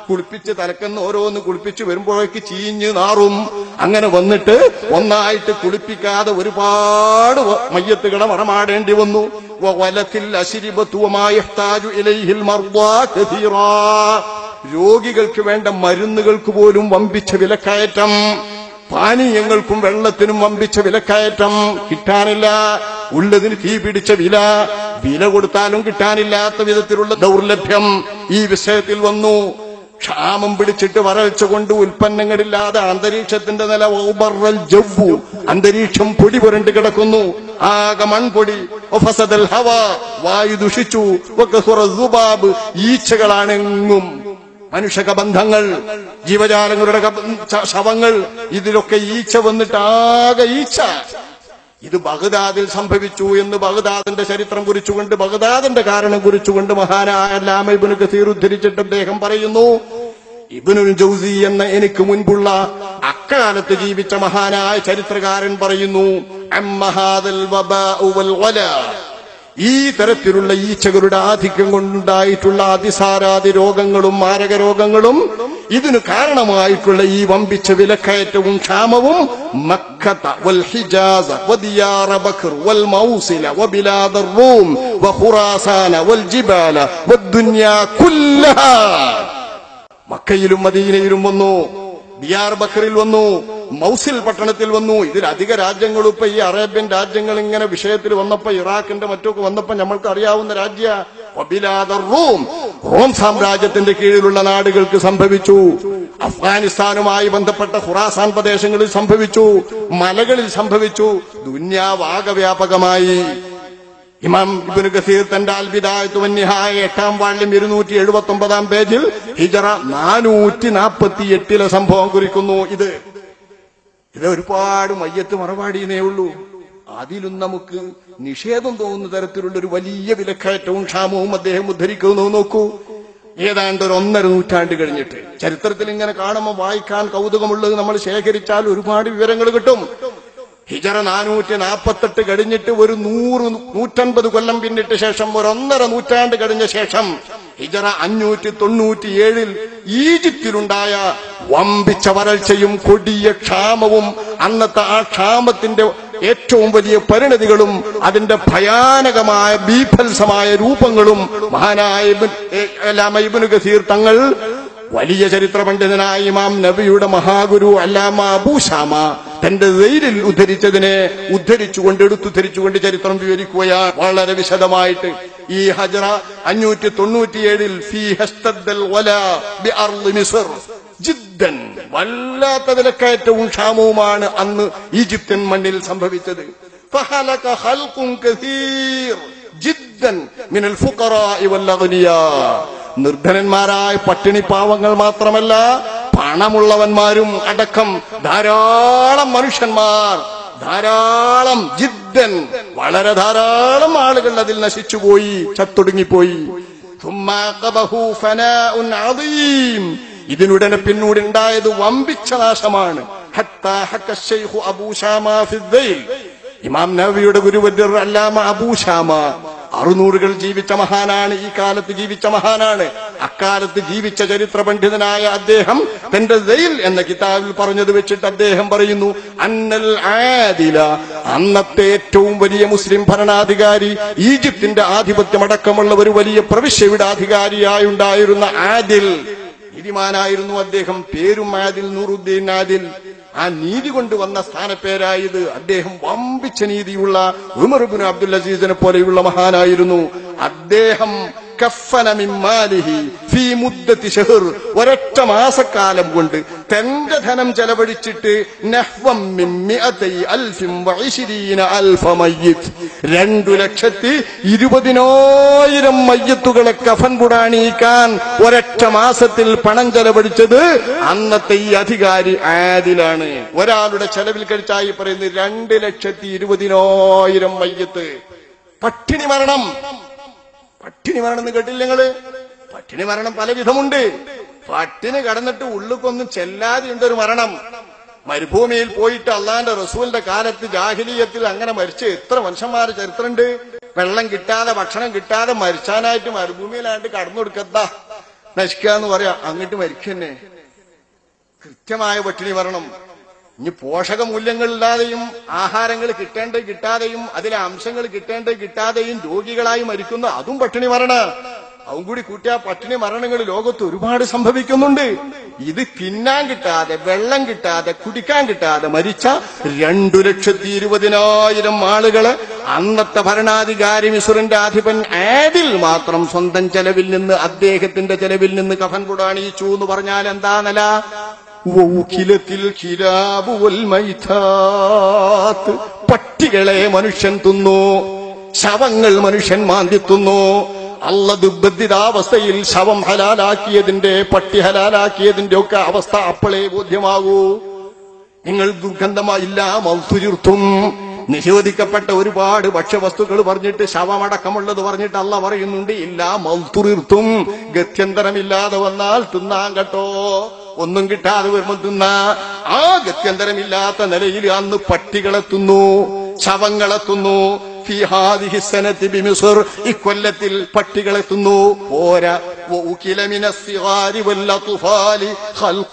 കുളിപ്പിച്ച് തലക്കെന്ന് ഓരോന്ന് കുളിപ്പിച്ച് വരുമ്പോഴേക്ക് ചീഞ്ഞ് നാറും അങ്ങനെ വന്നിട്ട് ഒന്നായിട്ട് കുളിപ്പിക്കാതെ ഒരുപാട് വ- മയ്യത്തുകളെ മറമാടേണ്ടി വന്നു വലത്തിൽ അശിരിബത്തുവമായ ഇലൈഹിൽ മർദ്ദാ കഥീറാ. രോഗികൾക്ക് വേണ്ട മരുന്നുകൾക്ക് പോലും വമ്പിച്ച വിലക്കയറ്റം പാനീയങ്ങൾക്കും വെള്ളത്തിനും വമ്പിച്ച വിലക്കയറ്റം കിട്ടാനില്ല ഉള്ളതിന് തീ പിടിച്ച വില വില കൊടുത്താലും കിട്ടാനില്ലാത്ത വിധത്തിലുള്ള ദൗർലഭ്യം ഈ വിഷയത്തിൽ വന്നു ക്ഷാമം പിടിച്ചിട്ട് വരൾച്ച കൊണ്ട് ഉൽപ്പന്നങ്ങളില്ലാതെ അന്തരീക്ഷത്തിന്റെ നില ഔബറൽ ജവ്വു അന്തരീക്ഷം പൊടി പുരണ്ട് കിടക്കുന്നു ആകെ മൺപൊടി ഒഫസദൽ ഹവ വായു ദുഷിച്ചു വക്കസുറ സുബാബ് ഈച്ചകളാണ് എങ്ങും മനുഷ്യക ബന്ധങ്ങൾ ജീവജാലങ്ങളുടെ കബ- ച- ശവങ്ങൾ ഇതിലൊക്കെ ഈച്ച വന്നിട്ട് ആകെ ഈച്ച ഇത് ബഗ്ദാദിൽ സംഭവിച്ചു എന്ന് ബഗ്ദാദിന്റെ ചരിത്രം കുറിച്ചുകൊണ്ട് ബഗ്ദാദിന്റെ കാരണം കുറിച്ചുകൊണ്ട് മഹാനായ അല്ലാമ ഇബ്നു കസീർ ഉദ്ധരിച്ചിട്ട് അദ്ദേഹം പറയുന്നു ഇബ്നുൽ ജൗസി എന്ന എനിക്ക് മുൻപുള്ള അക്കാലത്ത് ജീവിച്ച മഹാനായ ചരിത്രകാരൻ പറയുന്നു അമ്മഹാദൽ വബാഉ വൽ വലാ ഈ തരത്തിലുള്ള ഈച്ചകളുടെ ആധിക്യം കൊണ്ടുണ്ടായിട്ടുള്ള അതിസാരാതി രോഗങ്ങളും മാരക രോഗങ്ങളും ഇതിന് കാരണമായിട്ടുള്ള ഈ വമ്പിച്ച വിലക്കയറ്റവും ക്ഷാമവും മക്കത്ത വൽ ഹിജാസ വദിയാറ ബക്ർ വൽ മൗസില വബിലാദ റൂം വഖുറാസാന വൽ ജിബാല വദ്ദുനിയ കുല്ലഹാ മക്കയിലും മദീനയിലും വന്നു ബിയാർ ബക്കറിൽ വന്നു മൗസിൽ പട്ടണത്തിൽ വന്നു ഇതിൽ അധിക രാജ്യങ്ങളും ഇപ്പൊ ഈ അറേബ്യൻ രാജ്യങ്ങൾ ഇങ്ങനെ വിഷയത്തിൽ വന്നപ്പോ ഇറാഖിന്റെ മറ്റൊക്കെ വന്നപ്പോ നമ്മൾക്ക് അറിയാവുന്ന രാജ്യ വബിലാദ റൂം റോം സാമ്രാജ്യത്തിന്റെ കീഴിലുള്ള നാടുകൾക്ക് സംഭവിച്ചു അഫ്ഗാനിസ്ഥാനുമായി ബന്ധപ്പെട്ട ഖുറാസാൻ പ്രദേശങ്ങളിൽ സംഭവിച്ചു മലകളിൽ സംഭവിച്ചു ദുന്യാവാക വ്യാപകമായി ഇമാം ഇബ്നു കസീർ തന്റെ അൽബിദായത്തു വന്നിഹായ എട്ടാം വാള്യം ഇരുന്നൂറ്റി എഴുപത്തി ഒമ്പതാം പേജിൽ ഹിജറ നാനൂറ്റി നാൽപ്പത്തി എട്ടിലെ സംഭവം കുറിക്കുന്നു ഇത് ഇത് ഒരുപാട് മയ്യത്ത് മറപാടിയേ ഉള്ളൂ അതിലും നമുക്ക് നിഷേധം തോന്നുന്ന തരത്തിലുള്ള ഒരു വലിയ വിലക്കയറ്റവും ക്ഷാമവും അദ്ദേഹം ഉദ്ധരിക്കുന്നു നോക്കൂ ഏതാണ്ട് ഒരു ഒന്നര നൂറ്റാണ്ട് കഴിഞ്ഞിട്ട് ചരിത്രത്തിൽ ഇങ്ങനെ കാണുമ്പോൾ വായിക്കാൻ കൗതുകമുള്ളത് നമ്മൾ ശേഖരിച്ചാൽ ഒരുപാട് വിവരങ്ങൾ കിട്ടും ഹിജറ നാനൂറ്റി നാൽപ്പത്തെട്ട് കഴിഞ്ഞിട്ട് ഒരു നൂറ് നൂറ്റൻപത് കൊല്ലം പിന്നിട്ട ശേഷം ഒരു ഒന്നര നൂറ്റാണ്ട് കഴിഞ്ഞ ശേഷം ഹിജറ അഞ്ഞൂറ്റി തൊണ്ണൂറ്റിയേഴിൽ ഈജിപ്തിലുണ്ടായ വമ്പിച്ച വരൾച്ചയും കൊടിയ ക്ഷാമവും അന്നത്തെ ആ ക്ഷാമത്തിന്റെ ഏറ്റവും വലിയ പരിണതികളും അതിന്റെ ഭയാനകമായ ബീഭത്സമായ രൂപങ്ങളും മഹാനായ ഇബ്ൻ- ഏ, അല്ലാമ ഇബ്നു ഗസീർ തങ്ങൾ വലിയ ചരിത്ര പണ്ഡിതനായ ഇമാം നബിയുടെ മഹാഗുരു അല്ലാമ അബൂശാമ തന്റെ വെയിലിൽ ഉദ്ധരിച്ചതിനെ ഉദ്ധരിച്ചുകൊണ്ട് എടുത്തുദ്ധരിച്ചുകൊണ്ട് ചരിത്രം വിവരിക്കുകയാണ് വളരെ വിശദമായിട്ട് ഈ ഹജറ അഞ്ഞൂറ്റി തൊണ്ണൂറ്റിയേഴിൽ ഫീ ഹസ്തദ്ദൽ വലാ ബി അർളി മിസ്ർ ജിദ്ദൻ വല്ലാത്ത വിലക്കയറ്റവും ക്ഷാമവുമാണ് അന്ന് ഈജിപ്ത്യൻ മണ്ണിൽ സംഭവിച്ചത് فهلك خلق كثير جدا من الفقراء والأغنياء നിർധനന്മാരായ പട്ടിണി പാവങ്ങൾ മാത്രമല്ല പണമുള്ളവന്മാരും അടക്കം ധാരാളം മനുഷ്യന്മാർ ധാരാളം ജിദ്ദൻ വളരെ ധാരാളം ആളുകൾ അതിൽ നശിച്ചുപോയി ചത്തൊടുങ്ങിപ്പോയി ثم عقبه فناء عظيم ഇതിനുടനെ പിന്നീട് ഉണ്ടായത് വമ്പിച്ച നാശമാണ് ഹത്താ ഹക്ക الشيخ അബൂ ശാമ في الذيل ഇമാം നബിയുടെ ഗുരുവര്യർ അല്ലാമ അബൂശാമ അറുനൂറുകൾ ജീവിച്ച മഹാനാണ് ഈ കാലത്ത് ജീവിച്ച മഹാനാണ് അക്കാലത്ത് ജീവിച്ച ചരിത്ര പണ്ഡിതനായ അദ്ദേഹം തന്റെ ദയിൽ എന്ന കിതാബിൽ പറഞ്ഞത് വെച്ചിട്ട് അദ്ദേഹം പറയുന്നു അന്നൽ ആദില അന്നത്തെ ഏറ്റവും വലിയ മുസ്ലിം ഭരണാധികാരി ഈജിപ്തിന്റെ ആധിപത്യമടക്കമുള്ള ഒരു വലിയ പ്രവിശ്യയുടെ അധികാരിയായുണ്ടായിരുന്ന ആദിൽ നീതിമാനായിരുന്നു അദ്ദേഹം പേരും ആദിൽ നൂറുദ്ദീൻ ആദിൽ ആ നീതി കൊണ്ടുവന്ന സ്ഥാനപ്പേരായത് അദ്ദേഹം വമ്പിച്ച നീതിയുള്ള ഉമർബിൻ അബ്ദുൽ അസീസിനെ പോലെയുള്ള മഹാനായിരുന്നു അദ്ദേഹം കഫന മിൻ മാലിഹി ഫീ മുദ്ദത്തി ഷഹർ ഒരൊറ്റ മാസക്കാലം കൊണ്ട് തന്റെ ധനം ചെലവഴിച്ചിട്ട് നഹ്വം മിൻ മിഅതൈ അൽഫിൻ വഇശ്രീന അൽഫ മയ്യിത്ത് രണ്ടു ലക്ഷത്തി ഇരുപതിനായിരം മയ്യത്തുകളെ കഫൻ പുടാണിയിക്കാൻ ഒരൊറ്റ മാസത്തിൽ പണം ചെലവഴിച്ചത് അന്നത്തെ ഈ അധികാരി ആദിലാണ് ഒരാളുടെ ചെലവിൽ കഴിച്ചായി പറയുന്നത് രണ്ട് ലക്ഷത്തി ഇരുപതിനായിരം മയ്യത്ത് പട്ടിണി മരണം പട്ടിണി മരണം എന്ന് കേട്ടില്ല നിങ്ങള് പട്ടിണി മരണം പല വിധമുണ്ട് പട്ടിണി കടന്നിട്ട് ഉള്ളുക്കൊന്നും ചെല്ലാതെ ഉണ്ട് ഒരു മരണം മരുഭൂമിയിൽ പോയിട്ട് അള്ളാന്റെ റസൂലിന്റെ കാലത്ത് ജാഹിലീയത്തിൽ അങ്ങനെ മരിച്ച എത്ര മനുഷ്യന്മാര് ചരിത്രമുണ്ട് വെള്ളം കിട്ടാതെ ഭക്ഷണം കിട്ടാതെ മരിച്ചാനായിട്ട് മരുഭൂമിയിലായിട്ട് കടന്നു കൊടുക്കത്താ നശിക്കുക എന്ന് പറയാ അങ്ങോട്ട് മരിക്കന്നെ കൃത്യമായ പട്ടിണി വരണം ഇനി പോഷക മൂല്യങ്ങളില്ലാതെയും ആഹാരങ്ങൾ കിട്ടേണ്ടത് കിട്ടാതെയും അതിലെ അംശങ്ങൾ കിട്ടേണ്ടത് കിട്ടാതെയും രോഗികളായി മരിക്കുന്ന അതും പട്ടിണി മരണ അതും കൂടി കൂട്ടിയ പട്ടിണി മരണങ്ങൾ ലോകത്ത് ഒരുപാട് സംഭവിക്കുന്നുണ്ട് ഇത് തിന്നാൻ കിട്ടാതെ വെള്ളം കിട്ടാതെ കുടിക്കാൻ കിട്ടാതെ മരിച്ച രണ്ടു ലക്ഷത്തി ഇരുപതിനായിരം ആളുകള് അന്നത്തെ ഭരണാധികാരി മിസുറിന്റെ അധിപൻ ആദിൽ മാത്രം സ്വന്തം ചെലവിൽ നിന്ന് അദ്ദേഹത്തിന്റെ ചെലവിൽ നിന്ന് കഫൻ പുടാണിയിച്ചു എന്ന് പറഞ്ഞാൽ എന്താ നില വൗഖിലത്തിൽ കിലാബു വൽ മൈഥാത്ത് പട്ടികളെ മനുഷ്യൻ തിന്നു ശവങ്ങൾ മനുഷ്യൻ മാന്തി തിന്നു അല്ല ദുർബന്ധിതാവസ്ഥയിൽ ശവം ഹലാലാക്കിയതിന്റെ പട്ടി ഹലാലാക്കിയതിന്റെ ഒക്കെ അവസ്ഥ അപ്പോഴേ ബോധ്യമാകൂ നിങ്ങൾ ദുർഗന്ധമായില്ല മൗസുചിർത്തും നിരോധിക്കപ്പെട്ട ഒരുപാട് ഭക്ഷ്യവസ്തുക്കൾ പറഞ്ഞിട്ട് ശവമടക്കമുള്ളത് പറഞ്ഞിട്ട് അല്ല പറയുന്നുണ്ട് ഇല്ല മൗത്തുറിർത്തും ഗത്യന്തരമില്ലാതെ വന്നാൽ തിന്നാൻ കേട്ടോ ഒന്നും കിട്ടാതെ വരുമ്പോ തിന്ന ആ ഗത്യന്തരമില്ലാത്ത നിലയിൽ അന്ന് പട്ടികളെ തിന്നു ശവങ്ങളെ തിന്നു ഫി ഹാദിഹി സനത്തി ബിമിസ്ർ ഇക്കൊല്ലത്തിൽ പട്ടികളെ തിന്നു പോരാ وأكل من الصغار والأطفال خلق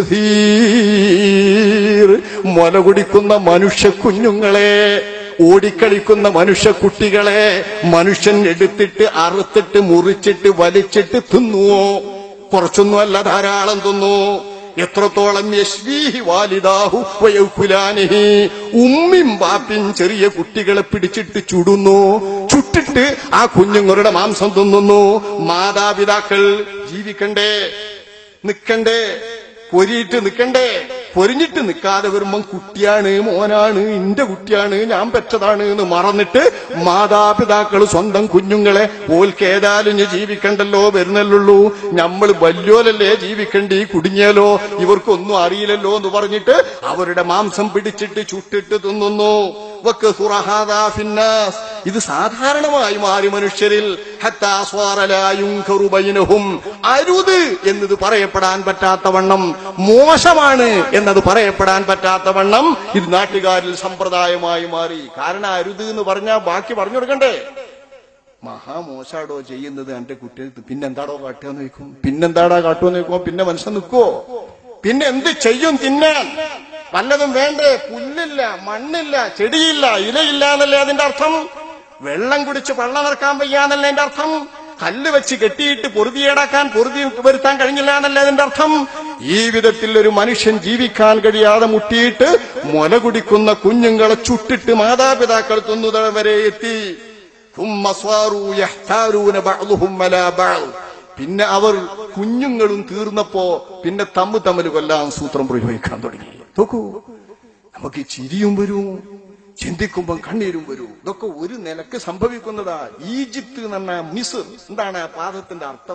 كثير മുല കുടിക്കുന്ന മനുഷ്യ കുഞ്ഞുങ്ങളെ ഓടിക്കളിക്കുന്ന മനുഷ്യ കുട്ടികളെ മനുഷ്യൻ എടുത്തിട്ട് അറുത്തിട്ട് മുറിച്ചിട്ട് വലിച്ചിട്ട് തിന്നുവോ കുറച്ചൊന്നുമല്ല ധാരാളം തിന്നു എത്രത്തോളം യശ്വീഹി വാലിദാഹു വയൗക്കുലാനിഹി ഉമ്മിം ബാപ്പിൻ ചെറിയ കുട്ടികളെ പിടിച്ചിട്ട് ചുടുന്നു ചുട്ടിട്ട് ആ കുഞ്ഞുങ്ങളുടെ മാംസം തിന്നുന്നു മാതാപിതാക്കൾ ജീവിക്കണ്ടേ നിക്കണ്ടേ പൊരിയിട്ട് നിക്കണ്ടേ പൊരിഞ്ഞിട്ട് നിൽക്കാതെ വരുമ്പം കുട്ടിയാണ് മോനാണ് ഇന്റെ കുട്ടിയാണ് ഞാൻ പെറ്റതാണ് എന്ന് മറന്നിട്ട് മാതാപിതാക്കൾ സ്വന്തം കുഞ്ഞുങ്ങളെ ഓൽക്ക് ഏതായാലും ഇനി ജീവിക്കണ്ടല്ലോ വരുന്നല്ലുള്ളൂ നമ്മൾ വല്യോലല്ലേ ജീവിക്കണ്ടി കുടുങ്ങിയാലോ ഇവർക്കൊന്നും അറിയില്ലല്ലോ എന്ന് പറഞ്ഞിട്ട് അവരുടെ മാംസം പിടിച്ചിട്ട് ചുട്ടിട്ട് തിന്നുന്നു വക്കസുറ ഹാദാ ഫിന്നാസ്. ഇത് സാധാരണമായി മാറി മനുഷ്യരിൽ ഹത്താ സ്വാറ ലാ യുൻകറു ബൈനഹും. അരുത് എന്നത് പറയപ്പെടാൻ പറ്റാത്ത വണ്ണം മോശമാണ് എന്നത് പറയപ്പെടാൻ പറ്റാത്ത വണ്ണം ഇത് നാട്ടുകാരിൽ സമ്പ്രദായമായി മാറി കാരണം അരുത് എന്ന് പറഞ്ഞാൽ ബാക്കി പറഞ്ഞു കൊടുക്കണ്ടേ മഹാമോശാടോ ചെയ്യുന്നത് എന്റെ കുട്ടികൾക്ക് പിന്നെന്താടോ കാട്ടുകയെന്ന് ചോദിക്കും പിന്നെന്താടാ കാട്ടുമെന്ന് ചോദിക്കുമ്പോ പിന്നെ മനുഷ്യൻ നിൽക്കുവോ പിന്നെ എന്ത് ചെയ്യും തിന്നാൻ വല്ലതും വേണ്ടേ പുല്ലില്ല മണ്ണില്ല ചെടിയില്ല ഇലയില്ല എന്നല്ലേ അതിന്റെ അർത്ഥം വെള്ളം കുടിച്ച് പള്ള നിറക്കാൻ വയ്യാന്നല്ലേ അതിന്റെ അർത്ഥം കല്ല് വെച്ച് കെട്ടിയിട്ട് പൊറുതിയേടാക്കാൻ പൊറുതി വരുത്താൻ കഴിഞ്ഞില്ല എന്നല്ലേ അതിന്റെ അർത്ഥം ഈ വിധത്തിൽ ഒരു മനുഷ്യൻ ജീവിക്കാൻ കഴിയാതെ മുട്ടിയിട്ട് മുല കുടിക്കുന്ന കുഞ്ഞുങ്ങളെ ചുട്ടിട്ട് മാതാപിതാക്കൾ തിന്നുതൽ വരെ എത്തി ثم صاروا يحتارون بعضهم على بعض. പിന്നെ അവർ കുഞ്ഞുങ്ങളും തീർന്നപ്പോ പിന്നെ തമ്മ് തമ്മിൽ കൊല്ലാൻ സൂത്രം പ്രയോഗിക്കാൻ തുടങ്ങി നോക്കൂ നമുക്ക് ചിരിയും വരും ചിന്തിക്കുമ്പോൾ കണ്ണീരും വരും ഇതൊക്കെ ഒരു നിലക്ക് സംഭവിക്കുന്നതാ ഈജിപ്ത് എന്ന് പറഞ്ഞ മിസ് എന്താണ് ആ പാദത്തിന്റെ അർത്ഥം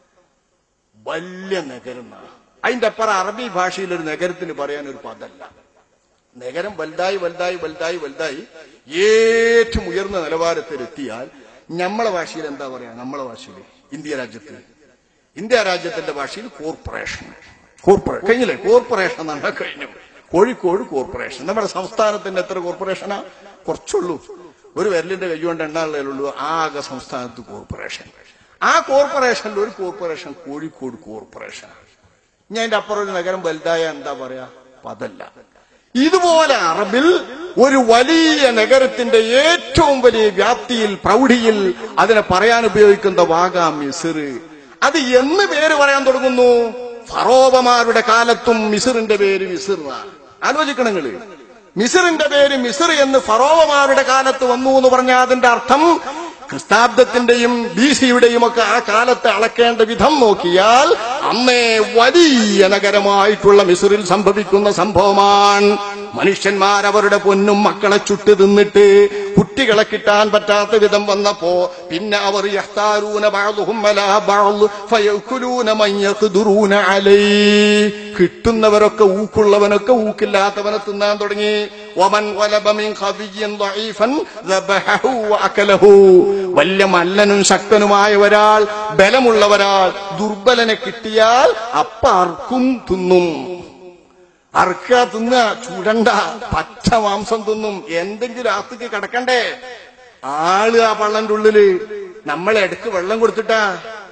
വലിയ നഗരം എന്നാ. അതിന്റെ അപ്പുറം അറബി ഭാഷയിൽ ഒരു നഗരത്തിന് പറയാൻ ഒരു പദല്ല നഗരം വലുതായി വലുതായി വലുതായി വലുതായി ഏറ്റവും ഉയർന്ന നിലവാരത്തിലെത്തിയാൽ നമ്മളെ ഭാഷയിൽ എന്താ പറയാ നമ്മളെ ഭാഷയിൽ ഇന്ത്യ രാജ്യത്തിൽ ഇന്ത്യ രാജ്യത്തിന്റെ ഭാഷയിൽ കോർപ്പറേഷൻ കോർപ്പറേഷൻ കഴിഞ്ഞില്ലേ കോർപ്പറേഷൻ എന്നാണ് കഴിഞ്ഞു കോഴിക്കോട് കോർപ്പറേഷൻ നമ്മുടെ സംസ്ഥാനത്തിന്റെ എത്ര കോർപ്പറേഷനാ കുറച്ചുള്ളൂ ഒരു വിരലിന്റെ കൈകൊണ്ട് എണ്ണാനുള്ളൂ ആകെ സംസ്ഥാനത്ത് കോർപ്പറേഷൻ ആ കോർപ്പറേഷനിൽ ഒരു കോർപ്പറേഷൻ കോഴിക്കോട് കോർപ്പറേഷൻ ഞാൻ അതിന്റെ അപ്പുറം ഒരു നഗരം വലുതായ എന്താ പറയാ പതല്ല ഇതുപോലെ അറബിൽ ഒരു വലിയ നഗരത്തിന്റെ ഏറ്റവും വലിയ വ്യാപ്തിയിൽ പ്രൗഢിയിൽ അതിനെ പറയാൻ ഉപയോഗിക്കുന്ന വാഗ മിസിർ അത് എന്ന് പേര് പറയാൻ തുടങ്ങുന്നു ഫറോവമാരുടെ കാലത്തും മിസിറിന്റെ പേര് മിസിർ ആലോചിക്കണം നിങ്ങള് മിസിറിന്റെ പേര് മിസിർ എന്ന് ഫറോവമാരുടെ കാലത്ത് വന്നു എന്ന് പറഞ്ഞാൽ അതിന്റെ അർത്ഥം ക്രിസ്താബ്ദത്തിന്റെയും ബി സിയുടെയും ഒക്കെ ആ കാലത്ത് അളക്കേണ്ട വിധം നോക്കിയാൽ അന്നേ വലിയ നഗരമായിട്ടുള്ള മിസുറിൽ സംഭവിക്കുന്ന സംഭവമാണ് മനുഷ്യന്മാർ അവരുടെ പൊന്നും മക്കളെ ചുട്ടു തിന്നിട്ട് കുട്ടികളെ കിട്ടാൻ പറ്റാത്ത വിധം വന്നപ്പോ പിന്നെ അവർ യഹ്താരൂന ബഅ്ദുഹും അലാ ബഅ്ദ് ഫയഅ്കുലൂന മൻ യഖ്ദുറൂന അലൈ കിട്ടുന്നവരൊക്കെ ഊക്കുള്ളവനൊക്കെ ഊക്കില്ലാത്തവനെ തിന്നാൻ തുടങ്ങി വമൻ വലബ മിൻ ഖവിയ്യൻ ളഈഫൻ ദബഹഹു വഅകലഹു വല്യ മല്ലനും ശക്തനുമായ ഒരാൾ ബലമുള്ള ഒരാൾ ദുർബലനെ കിട്ടിയാൽ അപ്പാർക്കും തിന്നും അറുക്ക തിന്ന ചുടണ്ട പച്ച മാംസം തിന്നും എന്തെങ്കിലും ആത്തേക്ക് കിടക്കണ്ടേ ആള് ആ പള്ളന്റെ ഉള്ളില് നമ്മളെ ഇടക്ക് വെള്ളം കൊടുത്തിട്ടാ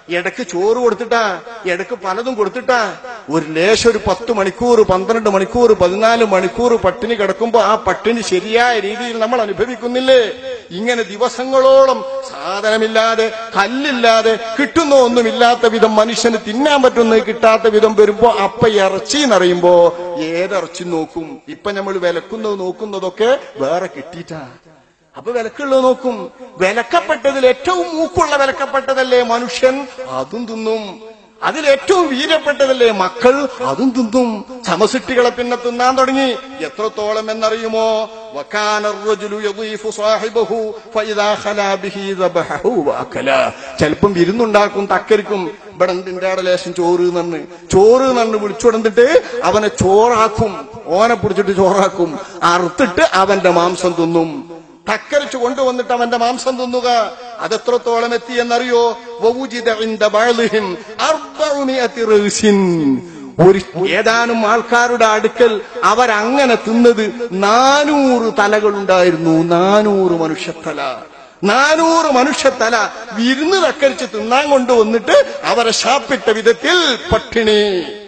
ഇടക്ക് ചോറ് കൊടുത്തിട്ടാ ഇടക്ക് പലതും കൊടുത്തിട്ടാ ഒരു ലേശം ഒരു പത്ത് മണിക്കൂർ പന്ത്രണ്ട് മണിക്കൂർ പതിനാല് മണിക്കൂർ പട്ടിണി കിടക്കുമ്പോ ആ പട്ടിണി ശരിയായ രീതിയിൽ നമ്മൾ അനുഭവിക്കുന്നില്ലേ ഇങ്ങനെ ദിവസങ്ങളോളം സാധനമില്ലാതെ കല്ലില്ലാതെ കിട്ടുന്ന ഒന്നുമില്ലാത്ത വിധം മനുഷ്യന് തിന്നാൻ പറ്റുന്നത് കിട്ടാത്ത വിധം വരുമ്പോ അപ്പ ഇറച്ചി എന്നറിയുമ്പോ ഏതിറച്ചി നോക്കും ഇപ്പൊ നമ്മൾ വിലക്കുന്നത് നോക്കുന്നതൊക്കെ വേറെ കിട്ടിയിട്ടാ അപ്പൊ വിലക്കുള്ളത് നോക്കും വിലക്കപ്പെട്ടതിൽ ഏറ്റവും മൂക്കുള്ള വിലക്കപ്പെട്ടതല്ലേ മനുഷ്യൻ അതും തിന്നും അതിൽ ഏറ്റവും വീരപ്പെട്ടതല്ലേ മക്കൾ അതും തിന്നും സമസിട്ടികളെ പിന്നെ തിന്നാൻ തുടങ്ങി എത്രത്തോളം എന്നറിയുമോ وكان الرجل يضيف صاحبه فإذا خلا به ذبحه وأكله. ചിലപ്പം വിരുന്നുണ്ടാക്കും തക്കരിക്കും ഇവിടെ നിന്റെ ലേശം ചോറ് നന്ന് ചോറ് നന്ന് വിളിച്ചുടന്നിട്ട് അവനെ ചോറാക്കും ഓനെ പിടിച്ചിട്ട് ചോറാക്കും അറുത്തിട്ട് അവന്റെ മാംസം തിന്നും തക്കരിച്ചു കൊണ്ടുവന്നിട്ട് അവന്റെ മാംസം തിന്നുക അതെത്രത്തോളം എത്തി എന്നറിയോ വവുജിദ ഇൻദ ബഅളിഹിം അർബഉമിയത്തി റൗസിൻ. ഒരു ഏതാനും ആൾക്കാരുടെ അടുക്കൽ അവരങ്ങനെ തിന്നത് നാനൂറ് തലകളുണ്ടായിരുന്നു നാനൂറ് മനുഷ്യത്തല നാനൂറ് മനുഷ്യത്തല വിരുന്ന് തക്കരിച്ച് തിന്നാൻ കൊണ്ടുവന്നിട്ട് അവരെ ശാപ്പിട്ട വിധത്തിൽ പട്ടിണി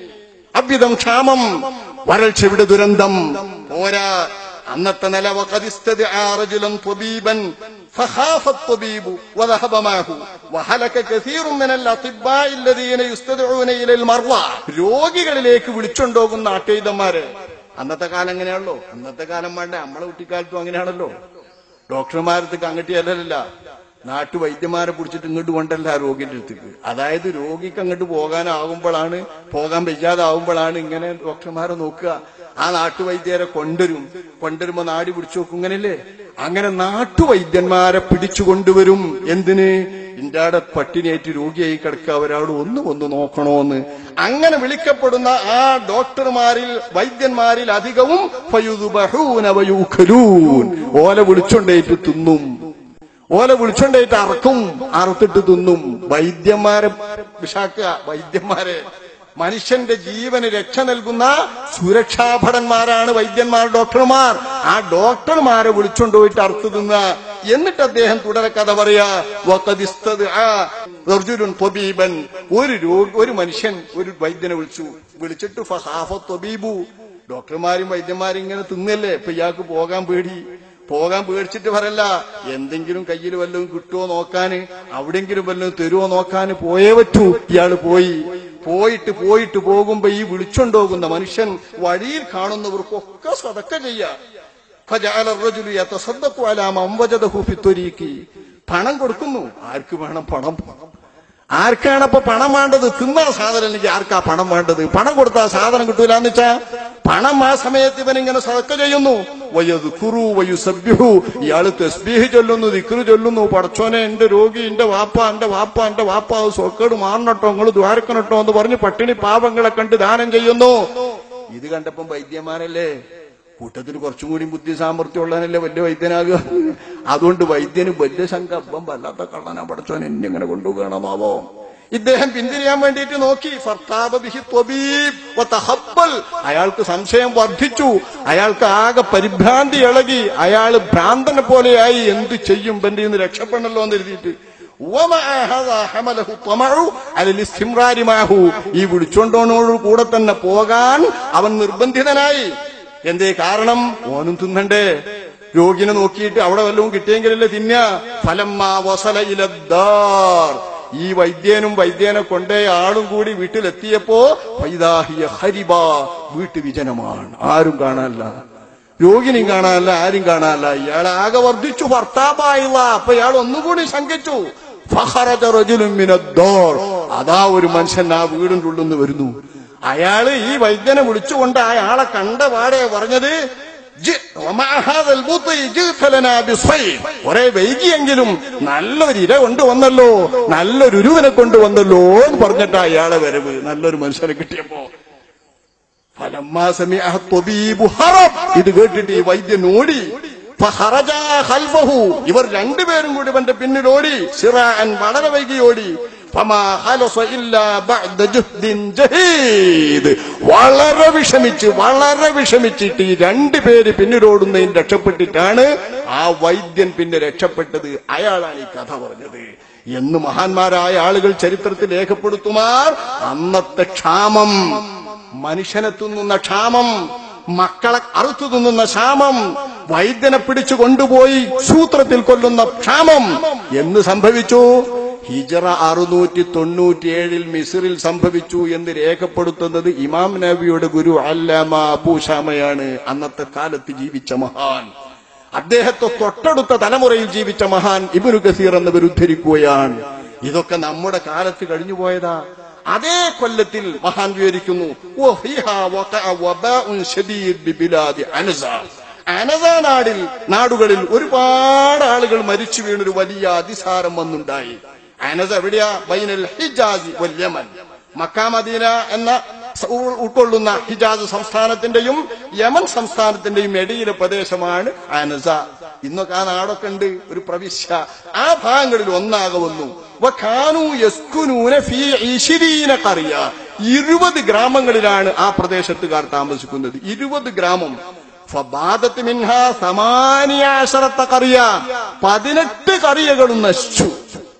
അഭ്യുതം ക്ഷാമം വരൾച്ചയുടെ ദുരന്തം പോരാ അന്നത്തെ നില وقدستدعى رجلا طبيبا فخاف الطبيب وذهب معه وهلك كثير من الاطباء الذين يستدعون الى المرضى രോഗികളിലേക്ക് വിളിച്ചുകൊണ്ടുപോകുന്ന ആട്ടേതന്മാര് അന്നത്തെ കാലം എങ്ങനെയാണല്ലോ അന്നത്തെ കാലം വേണ്ട നമ്മളെ കുട്ടിക്കാലത്തും അങ്ങനെയാണല്ലോ ഡോക്ടർമാരത്തേക്ക് അങ്ങോട്ട് ചെല്ലലില്ല നാട്ടുവൈദ്യന്മാരെ പിടിച്ചിട്ട് ഇങ്ങോട്ട് കൊണ്ടല്ല രോഗിന്റെ അടുത്തേക്ക് അതായത് രോഗിക്ക് അങ്ങോട്ട് പോകാനാകുമ്പോഴാണ് പോകാൻ വയ്യാതാവുമ്പോഴാണ് ഇങ്ങനെ ഡോക്ടർമാരെ നോക്കുക ആ നാട്ടുവൈദ്യരെ കൊണ്ടുവരും കൊണ്ടുവരുമ്പോ നാടി പിടിച്ചു നോക്കും ഇങ്ങനെയല്ലേ അങ്ങനെ നാട്ടുവൈദ്യന്മാരെ പിടിച്ചു കൊണ്ടുവരും എന്തിന് ഇന്ത്യയുടെ പട്ടിണിയേറ്റ് രോഗിയായി കിടക്കുക ഒരാൾ ഒന്ന് ഒന്ന് നോക്കണോന്ന് അങ്ങനെ വിളിക്കപ്പെടുന്ന ആ ഡോക്ടർമാരിൽ വൈദ്യന്മാരിൽ അധികവും ഫയുദ്ബഹൂന വയൂഖലൂൻ. ഓല വിളിച്ചോണ്ടേറ്റ് തിന്നും ഓല വിളിച്ചോണ്ടേറ്റ് അറക്കും അറുത്തിട്ട് തിന്നും വൈദ്യന്മാരെ വിഷാക്കുക വൈദ്യന്മാരെ മനുഷ്യന്റെ ജീവന് രക്ഷ നൽകുന്ന സുരക്ഷാഭടന്മാരാണ് വൈദ്യന്മാർ ഡോക്ടർമാർ ആ ഡോക്ടർമാരെ വിളിച്ചോണ്ടുപോയിട്ട് അറുത്ത് തിന്ന എന്നിട്ട് അദ്ദേഹം തുടരെ കഥ പറയാ വഖദിസ്തദ് ആ റജുലുൻ ത്വബീബൻ. ഒരു രോഗി ഒരു മനുഷ്യൻ ഒരു വൈദ്യനെ വിളിച്ചു വിളിച്ചിട്ട് ഫഹാഫ ത്വബീബു ഡോക്ടർമാരും വൈദ്യന്മാരും ഇങ്ങനെ തിന്നല്ലേ ഇപ്പൊ ഇയാൾക്ക് പോകാൻ പേടി പോകാൻ പേടിച്ചിട്ട് പറയല്ല എന്തെങ്കിലും കയ്യിൽ വല്ലതും കിട്ടുമോ നോക്കാന് അവിടെങ്കിലും വല്ലതും തരുമോ നോക്കാന് പോയേ പറ്റൂ ഇയാള് പോയി പോയിട്ട് പോയിട്ട് പോകുമ്പോ ഈ വിളിച്ചോണ്ടുപോകുന്ന മനുഷ്യൻ വഴിയിൽ കാണുന്നവർക്കൊക്കെ സതക്ക ചെയ്യാ فجعل الرجل يتصدق على من وجده في الطريق പണം കൊടുക്കുന്നു ആർക്ക് വേണം പണം ആർക്കാണ് അപ്പൊ പണം വേണ്ടത് തിന്ന സാധനം അല്ലെങ്കിൽ ആർക്കാ പണം വേണ്ടത് പണം കൊടുത്താൽ സാധനം കിട്ടൂല എന്ന് വെച്ചാ പണം ആ സമയത്ത് ഇവൻ ഇങ്ങനെ സതക്ക ചെയ്യുന്നു വയ്യത് കുറു വയ്യു സഭ്യഹു ഇയാള് തസ്ബീഹ് ചൊല്ലുന്നു ദിക്റ് ചൊല്ലുന്നു പടച്ചോനെ എന്റെ രോഗി എന്റെ വാപ്പ എന്റെ വാപ്പ എന്റെ വാപ്പ അത് സൊക്കേട് മാറണട്ടോ നിങ്ങൾ ദ്വാരക്കണട്ടോ എന്ന് പറഞ്ഞ് പട്ടിണി പാപങ്ങളെ കണ്ട് ദാനം ചെയ്യുന്നു ഇത് കണ്ടപ്പം വൈദ്യന്മാരല്ലേ കൂട്ടത്തിൽ കുറച്ചും കൂടി ബുദ്ധി സാമർഥ്യം ഉള്ളവനല്ലേ വലിയ വൈദ്യനാകുക അതുകൊണ്ട് വൈദ്യന് വലിയ സംഘം വല്ലാത്ത കള്ളനാ പഠിച്ചവൻ എന്നെ ഇങ്ങനെ കൊണ്ടുപോകണമാവോ ഇദ്ദേഹം പിന്തിരിയാൻ വേണ്ടിയിട്ട് നോക്കി ഫർത്താബ ബിഹി ത്വബീബ് വതഹബ്ബൽ. അയാൾക്ക് സംശയം വർദ്ധിച്ചു അയാൾക്ക് ആകെ പരിഭ്രാന്തി ഇളകി അയാൾ ഭ്രാന്തനെ പോലെയായി എന്ത് ചെയ്യും ബന്റെ നിന്ന് രക്ഷപ്പെടണല്ലോ എന്ന് എഴുതിയിട്ട് ومع هذا حمله الطمع على الاستمرار معه. ഈ വിളിച്ചോണ്ടോനോട് കൂടെ തന്നെ പോകാൻ അവൻ നിർബന്ധിതനായി എന്തേ കാരണം ഓനും തിന്നണ്ടേ രോഗിനെ നോക്കിയിട്ട് അവിടെ വല്ലതും കിട്ടിയെങ്കിലല്ലേ തിന്ന ഫലമ്മാ വസല ഇലദ്ദാർ ഈ വൈദ്യനും വൈദ്യനെ കൊണ്ടേ ആളും കൂടി വീട്ടിലെത്തിയപ്പോ ഫൈദാഹിയ ഹരിബ വീട്ടു വിജനമാണ് ആരും കാണാനല്ല രോഗിനെയും കാണാനല്ല ആരും കാണാനല്ല ഇയാൾ ആകെ വർദ്ധിച്ചു ഭർത്താവായില്ല അപ്പൊ ഇയാൾ ഒന്നുകൂടി ശങ്കിച്ചു ഫഖറജ റജുലുൻ മിനദ്ദാർ. അതാ ഒരു മനുഷ്യൻ ആ വീടിന്റെ ഉള്ളിൽ നിന്ന് വരുന്നു അയാള് ഈ വൈദ്യനെ വിളിച്ചുകൊണ്ട് അയാളെ കണ്ട പാടെ പറഞ്ഞത് "ജി- വമാ ഹാദൽ ബുത്തി ജിഅ്ത ലനാ ബിസ്വൈൻ." കുറെ വൈകിയെങ്കിലും നല്ലൊരു ഇര കൊണ്ടുവന്നല്ലോ നല്ലൊരു ഉരുവിനെ കൊണ്ടുവന്നല്ലോ എന്ന് പറഞ്ഞിട്ടാ അയാളെ വരവ് നല്ലൊരു മനുഷ്യനെ കിട്ടിയപ്പോ ഫലമ്മാ സമിഅ ത്വബീബു ഹറബ്. ഇത് കേട്ടിട്ട് ഈ വൈദ്യൻ ഓടി ഫഖറജാ ഖൽഫഹു. ഇവർ രണ്ടുപേരും കൂടി ഇവന്റെ പിന്നിൽ ഓടി സിറാൻ വളരെ വൈകി ഓടി ഫമാ ഖലസ ഇല്ലാ ബഅദ ജുഹ്ദിൻ ജഹീദ്. വളരെ വിഷമിച്ച് വളരെ വിഷമിച്ചിട്ട് ഈ രണ്ടുപേര് പിന്നിലോടുന്നതിന് രക്ഷപ്പെട്ടിട്ടാണ് ആ വൈദ്യൻ പിന്നെ രക്ഷപ്പെട്ടത് അയാളാണ് ഈ കഥ പറഞ്ഞത് എന്ന് മഹാന്മാരായ ആളുകൾ ചരിത്രത്തിൽ രേഖപ്പെടുത്തുമാർ അന്നത്തെ ക്ഷാമം മനുഷ്യനെ തിന്നുന്ന ക്ഷാമം മക്കളെ അറുത്തു തിന്നുന്ന ക്ഷാമം വൈദ്യനെ പിടിച്ചു കൊണ്ടുപോയി സൂത്രത്തിൽ കൊല്ലുന്ന ക്ഷാമം എന്ന് സംഭവിച്ചു ഹിജറ അറുന്നൂറ്റി തൊണ്ണൂറ്റിയേഴിൽ മിസിറിൽ സംഭവിച്ചു എന്ന് രേഖപ്പെടുത്തുന്നത് ഇമാം നബിയുടെ ഗുരു അല്ലാമ അബൂഷാമയാണ് അന്നത്തെ കാലത്ത് ജീവിച്ച മഹാൻ അദ്ദേഹത്തെ തൊട്ടടുത്ത തലമുറയിൽ ജീവിച്ച മഹാൻ ഇബുനു ഗസീർ എന്നിവർ ഉദ്ധരിക്കുകയാണ് ഇതൊക്കെ നമ്മുടെ കാലത്ത് കഴിഞ്ഞു പോയതാ അതേ കൊല്ലത്തിൽ മഹാൻ വിവരിക്കുന്നു "വഫീഹാ വഖഅ വബാഉൻ ശദീദ് ബിബിലാദി അനസ." അനസ നാടിൽ നാടുകളിൽ ഒരുപാട് ആളുകൾ മരിച്ചു വീണൊരു വലിയ അതിസാരം വന്നുണ്ടായി അനസ എവിടെയാ ബൈനൽ ഹിജാസി വൽ യമൻ മക്ക മദീന എന്ന സ- ഉൾ- ഉൾക്കൊള്ളുന്ന ഹിജാസ് സംസ്ഥാനത്തിന്റെയും യമൻ സംസ്ഥാനത്തിന്റെയും ഇടയിലെ പ്രദേശമാണ് അനസ ഇന്നൊക്കെ ആ നാടൊക്കെ ഉണ്ട് ഒരു പ്രവിശ്യ ആ ഭാഗങ്ങളിൽ ഒന്നാകെ വന്നു വഖാനു യസ്കുനൂന ഫീ ഇശ്രീന ഖറിയ ഇരുപത് ഗ്രാമങ്ങളിലാണ് ആ പ്രദേശത്തുകാർ താമസിക്കുന്നത് ഇരുപത് ഗ്രാമം ഫബാദത്ത് മിൻഹ സമാനിയാശറത്ത കറിയ പതിനെട്ട് കറിയകളും നശിച്ചു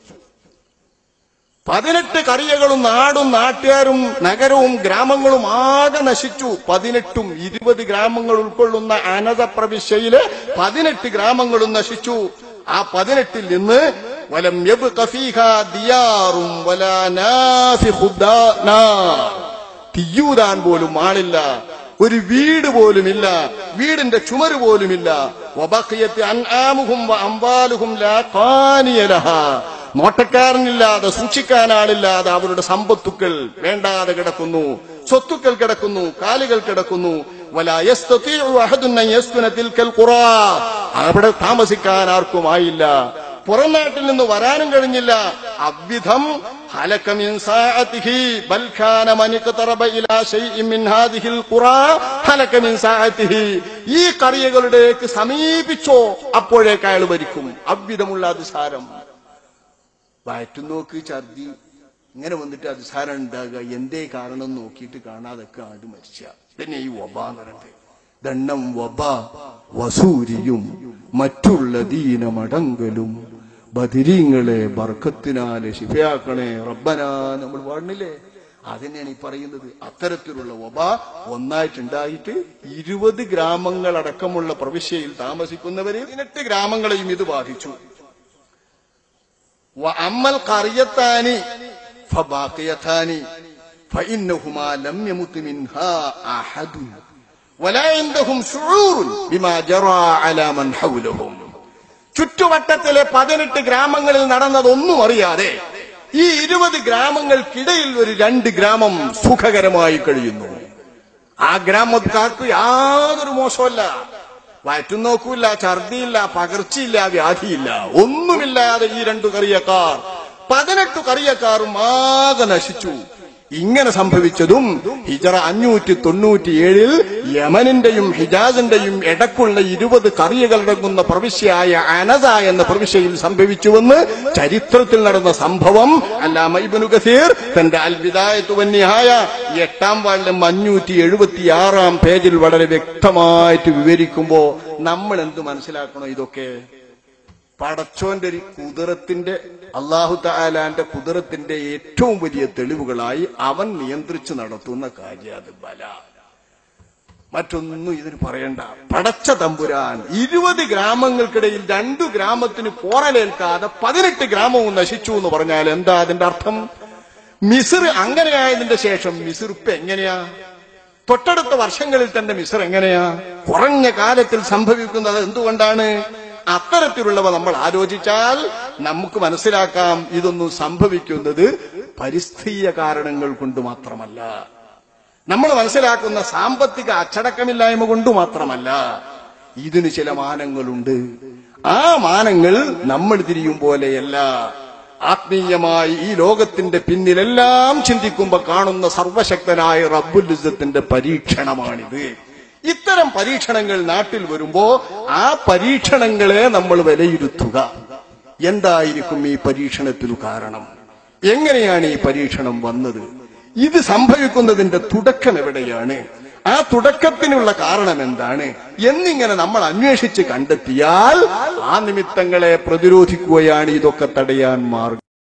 പതിനെട്ട് കറിയകളും നാടും നാട്ടുകാരും നഗരവും ഗ്രാമങ്ങളും ആകെ നശിച്ചു പതിനെട്ടും ഇരുപത് ഗ്രാമങ്ങൾ ഉൾക്കൊള്ളുന്ന അനത പ്രവിശ്യയിലെ പതിനെട്ട് ഗ്രാമങ്ങളും നശിച്ചു ആ പതിനെട്ടിൽ നിന്ന് വലം യബ്ഖ ഫീഹാ ദിയാറും വലാ നാഫിഖു നാർ. തീയൂതാൻ പോലും ആളില്ല ഒരു വീട് പോലുമില്ല വീടിന്റെ ചുമര് പോലുമില്ല വബഖിയത്ത് അൻആമുഹും വ അംവാലുഹും ലാ ഖാനിയ ലഹാ. നോട്ടക്കാരനില്ലാതെ സൂക്ഷിക്കാൻ ആളില്ലാതെ അവരുടെ സമ്പത്തുക്കൾ വേണ്ടാതെ കിടക്കുന്നു സ്വത്തുക്കൾ കിടക്കുന്നു കാലുകൾ കിടക്കുന്നു വലാ യസ്തതീഉ അഹദുൻ അൻ യസ്കുന തിൽക്കൽ ഖുറാ. അവിടെ താമസിക്കാൻ ആർക്കുമായില്ല പുറം നാട്ടിൽ നിന്ന് വരാനും കഴിഞ്ഞില്ല അவ்விധം ഹലക മിൻ സാഅതിഹി ബൽ കാന മൻ ഇഖ്തറബ ഇലാ ശൈഇൻ മിൻ ഹാദിഹിൽ ഖുറാ ഹലക മിൻ സാഅതിഹി ഈ കറിയകളുടേക്ക് സമീപിച്ചോ അപ്പോഴേക്ക് അയാൾ മരിക്കും അவ்விധമുള്ള അതിസാരം വയറ്റുനോക്ക് ഛർദി ഇങ്ങനെ വന്നിട്ട് അതിസാരം ഉണ്ടാകുക എന്തേ കാരണം നോക്കിയിട്ട് കാണാതൊക്കെ ആണ്ട് മരിച്ച പിന്നെ ഈ വബ എന്ന് പറയുന്നത് ദണ്ണം വബ വസൂരിയും മറ്റുള്ള ദീനമടങ്കലും ബദിരീങ്ങളെ ബർക്കത്തിനാല് ശിഫയാക്കണേ റബ്ബന നമ്മൾ പാടുന്നില്ലേ അതിനെയാണ് ഈ പറയുന്നത് അത്തരത്തിലുള്ള വബ ഒന്നായിട്ടുണ്ടായിട്ട് ഇരുപത് ഗ്രാമങ്ങളടക്കമുള്ള പ്രവിശ്യയിൽ താമസിക്കുന്നവരെ പതിനെട്ട് ഗ്രാമങ്ങളെയും ഇത് ബാധിച്ചു وأما القريتان فباقيتان فإنهما لم يمت منها أحد ولا عندهم شعور بما جرى على من حولهم ചുറ്റുവട്ടത്തിലെ പതിനെട്ട് ഗ്രാമങ്ങളിൽ നടന്നതൊന്നും അറിയാതെ ഈ ഇരുപത് ഗ്രാമങ്ങൾക്കിടയിൽ ഒരു രണ്ട് ഗ്രാമം സുഖകരമായി കഴിയുന്നു ആ ഗ്രാമക്കാർക്ക് യാതൊരു മോശമല്ല വയറ്റും നോക്കൂല ഛർദിയില്ല പകർച്ചയില്ല വ്യാധിയില്ല ഒന്നുമില്ലാതെ ഈ രണ്ടു കറിയക്കാർ പതിനെട്ടു കറിയക്കാരും ആകെ നശിച്ചു ഇങ്ങനെ സംഭവിച്ചതും ഹിജറ അഞ്ഞൂറ്റി തൊണ്ണൂറ്റിയേഴിൽ യമനിന്റെയും ഹിജാസിന്റെയും ഇടക്കുള്ള ഇരുപത് കറിയകളടങ്ങുന്ന പ്രവിശ്യയായ അനസ എന്ന പ്രവിശ്യയിൽ സംഭവിച്ചുവെന്ന് ചരിത്രത്തിൽ നടന്ന സംഭവം അല്ലാമ ഇബ്നു ഗസീർ തന്റെ അൽവിദായത്തു വന്യായ എട്ടാം വാളിലും അഞ്ഞൂറ്റി എഴുപത്തിയാറാം പേജിൽ വളരെ വ്യക്തമായിട്ട് വിവരിക്കുമ്പോ നമ്മൾ എന്ത് മനസ്സിലാക്കണോ ഇതൊക്കെ പടച്ചോന്റെ ഒരു കുതിരത്തിന്റെ അള്ളാഹു താലാന്റെ കുതിരത്തിന്റെ ഏറ്റവും വലിയ തെളിവുകളായി അവൻ നിയന്ത്രിച്ചു നടത്തുന്ന കാര്യം അത് ബല മറ്റൊന്നും ഇതിന് പറയണ്ട പടച്ച തമ്പുരാൻ ഇരുപത് ഗ്രാമങ്ങൾക്കിടയിൽ രണ്ടു ഗ്രാമത്തിന് പോറലേൽക്കാതെ പതിനെട്ട് ഗ്രാമവും നശിച്ചു എന്ന് പറഞ്ഞാൽ എന്താ അതിന്റെ അർത്ഥം മിസിർ അങ്ങനെയായതിന്റെ ശേഷം മിസിർ ഇപ്പൊ എങ്ങനെയാ തൊട്ടടുത്ത വർഷങ്ങളിൽ തന്നെ മിസർ എങ്ങനെയാ കുറഞ്ഞ കാലത്തിൽ സംഭവിക്കുന്നത് എന്തുകൊണ്ടാണ് അത്തരത്തിലുള്ളവ നമ്മൾ ആലോചിച്ചാൽ നമുക്ക് മനസ്സിലാക്കാം ഇതൊന്നും സംഭവിക്കുന്നത് പരിസ്ഥിതിയ കാരണങ്ങൾ കൊണ്ട് മാത്രമല്ല നമ്മൾ മനസ്സിലാക്കുന്ന സാമ്പത്തിക അച്ചടക്കമില്ലായ്മ കൊണ്ട് മാത്രമല്ല ഇതിന് ചില മാനങ്ങളുണ്ട് ആ മാനങ്ങൾ നമ്മൾ തിരിയും പോലെയല്ല ആത്മീയമായി ഈ ലോകത്തിന്റെ പിന്നിലെല്ലാം ചിന്തിക്കുമ്പോ കാണുന്ന സർവശക്തനായ റബ്ബുൽ ഇസ്സത്തിന്റെ പരീക്ഷണമാണിത് ഇത്തരം പരീക്ഷണങ്ങൾ നാട്ടിൽ വരുമ്പോ ആ പരീക്ഷണങ്ങളെ നമ്മൾ വിലയിരുത്തുക എന്തായിരിക്കും ഈ പരീക്ഷണത്തിനു കാരണം എങ്ങനെയാണ് ഈ പരീക്ഷണം വന്നത് ഇത് സംഭവിക്കുന്നതിന്റെ തുടക്കം എവിടെയാണ് ആ തുടക്കത്തിനുള്ള കാരണം എന്താണ് എന്നിങ്ങനെ നമ്മൾ അന്വേഷിച്ച് കണ്ടെത്തിയാൽ ആ നിമിത്തങ്ങളെ പ്രതിരോധിക്കുകയാണ് ഇതൊക്കെ തടയാൻ മാർഗം